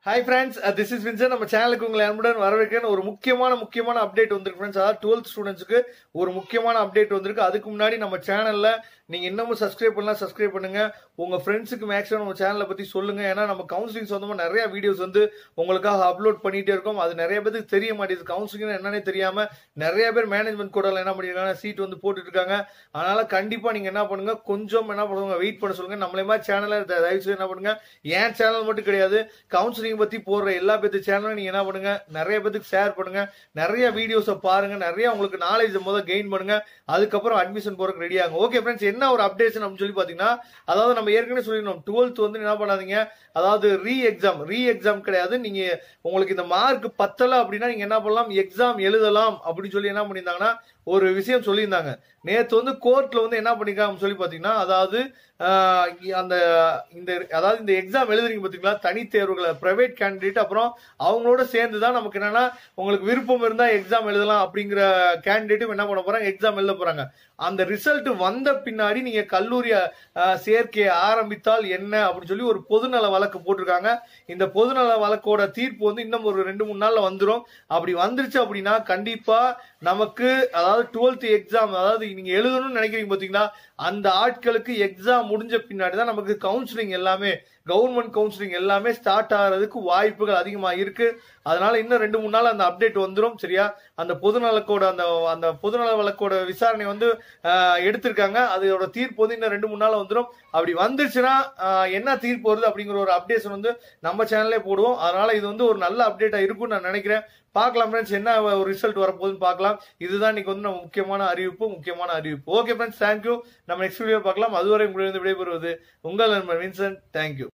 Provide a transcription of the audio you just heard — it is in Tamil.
hi friends this is Vinson நம்ம சேனலுக்கு உங்களை அன்புடன் வரவேற்கிறேன் ஒரு முக்கியமான முக்கியமான அப்டேட் வந்திருக்கு ஃப்ரெண்ட்ஸ் அதாவது டுவெல்த் ஸ்டூடெண்ட்ஸ்க்கு ஒரு முக்கியமான அப்டேட் வந்திருக்கு அதுக்கு முன்னாடி நம்ம சேனல்ல நீங்க இன்னமும் சப்ஸ்கிரைப் பண்ணலாம் சப்ஸ்கிரைப் பண்ணுங்க உங்க ஃப்ரெண்ட்ஸுக்கு மேக்ஸிமம் நம்ம சேனலை பத்தி சொல்லுங்க ஏன்னா நம்ம கவுன்சிலிங் சொந்தமா நிறைய வீடியோஸ் வந்து உங்களுக்காக அப்லோட் பண்ணிட்டே இருக்கோம் அது நிறைய பேருக்கு தெரிய மாட்டேங்குது கவுன்சிலிங் என்னன்னே தெரியாம நிறைய பேர் மேனேஜ்மெண்ட் கூட என்ன பண்ணிருக்காங்க சீட் வந்து போட்டுட்டு இருக்காங்க அதனால கண்டிப்பா நீங்க என்ன பண்ணுங்க கொஞ்சம் என்ன பண்ணுங்க வெயிட் பண்ண சொல்லுங்க நம்மளே மாதிரி சேனலை தயவு செய்து என்ன பண்ணுங்க என் சேனல் மட்டும் கிடையாது கவுன்சிலிங் பத்தி போடுற எல்லா பேத்து சேனலும் நீங்க என்ன பண்ணுங்க நிறைய பேத்துக்கு ஷேர் பண்ணுங்க நிறைய வீடியோஸை பாருங்க நிறைய உங்களுக்கு நாலேஜ் முதல்ல கெயின் பண்ணுங்க அதுக்கப்புறம் அட்மிஷன் போறதுக்கு ரெடி ஆகும் ஓகே ஃப்ரெண்ட்ஸ் என்ன ஒரு அப்டேஷன் அப்படின்னு சொல்லி பாத்தீங்கன்னா அதாவது நம்ம ஏற்கனவே சொல்லிருந்தோம் டுவெல்த் வந்து என்ன பண்ணாதீங்க அதாவது ரீ எக்ஸாம் ரீ எக்ஸாம் கிடையாது நீங்க உங்களுக்கு இந்த மார்க் பத்தல அப்படின்னா நீங்க என்ன பண்ணலாம் எக்ஸாம் எழுதலாம் அப்படின்னு சொல்லி என்ன பண்ணியிருந்தாங்கன்னா ஒரு விஷயம் சொல்லியிருந்தாங்க நேத்து வந்து கோர்ட்ல வந்து என்ன பண்ணிருக்காங்கன்னு சொல்லி பாத்தீங்கன்னா அதாவது ஆஹ், அந்த இந்த அதாவது இந்த எக்ஸாம் எழுதுறீங்க பாத்தீங்களா தனித் தேர்வுகளை பிரைவேட் கேண்டிடேட் அப்புறம் அவங்களோட சேர்ந்து தான் நமக்கு என்னன்னா உங்களுக்கு விருப்பம் இருந்தா எக்ஸாம் எழுதலாம் அப்படிங்கிற கேண்டிடேட்டும் என்ன பண்ண போறாங்க எக்ஸாம் எழுத போறாங்க அந்த ரிசல்ட் வந்த பின்னாடி நீங்க கல்லூரி ஆஹ், சேர்க்கையை ஆரம்பித்தால் என்ன அப்படின்னு சொல்லி ஒரு பொதுநல வழக்கு போட்டிருக்காங்க இந்த பொதுநல வழக்கோட தீர்ப்பு வந்து இன்னும் ஒரு ரெண்டு மூணு நாள்ல வந்துரும் அப்படி வந்துருச்சு அப்படின்னா கண்டிப்பா நமக்கு அதாவது டுவெல்த் எக்ஸாம் அதாவது நீங்க எழுதணும்னு நினைக்கிறீங்க பாத்தீங்களா அந்த ஆட்களுக்கு எக்ஸாம் முடிஞ்ச பின்னாடி தான் நமக்கு கவுன்சிலிங் எல்லாமே கவர்மெண்ட் கவுன்சிலிங் எல்லாமே ஸ்டார்ட் ஆகிறதுக்கு வாய்ப்புகள் அதிகமா இருக்கு அதனால இன்னும் ரெண்டு மூணு நாள் அந்த அப்டேட் வந்துரும் சரியா அந்த பொதுநலக்கோட அந்த அந்த பொதுநல வழக்கோட விசாரணை வந்து ஆஹ், எடுத்திருக்காங்க அதோட தீர்ப்பு வந்து இன்னும் ரெண்டு மூணு நாள் வந்துரும் அப்படி வந்துருச்சுன்னா ஆஹ், என்ன தீர்ப்பு வருது அப்படிங்கிற ஒரு அப்டேஷன் வந்து நம்ம சேனல்லே போடுவோம் அதனால இது வந்து ஒரு நல்ல அப்டேட்டா இருக்கும்னு நான் நினைக்கிறேன் பார்க்கலாம் ஃப்ரெண்ட்ஸ் என்ன ஒரு ரிசல்ட் வரப்போகுதுன்னு பார்க்கலாம் இதுதான் இன்னைக்கு வந்து நம்ம முக்கியமான அறிவிப்பு முக்கியமான அறிவிப்பு ஓகே ஃப்ரெண்ட்ஸ் தேங்க்யூ நம்ம நெக்ஸ்ட் வீடியோ பார்க்கலாம் அதுவரை உங்களிடம் விடைபெறுவது உங்கள் நண்பர் வின்சென்ட் தேங்க்யூ